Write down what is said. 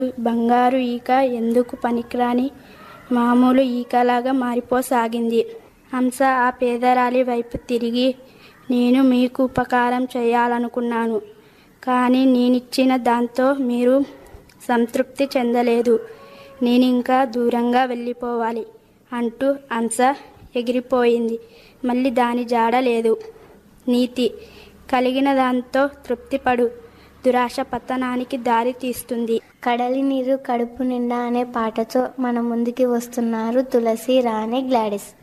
బంగారు ఈక ఎందుకు పనికిరాని మామూలు ఈకలాగా మారిపోసాగింది హంస ఆ పేదరాలి వైపు తిరిగి నేను మీకు ఉపకారం చేయాలనుకున్నాను కానీ నేనిచ్చిన దాంతో మీరు సంతృప్తి చెందలేదు నేను ఇంకా దూరంగా వెళ్ళిపోవాలి అంటూ హంస ఎగిరిపోయింది మళ్ళీ దాని జాడ లేదు నీతి కలిగిన దాంతో తృప్తిపడు దురాశ పతనానికి దారి తీస్తుంది కడలి నీరు కడుపు నిండా అనే పాటతో మన ముందుకి వస్తున్నారు తులసి రాణి గ్లాడిస్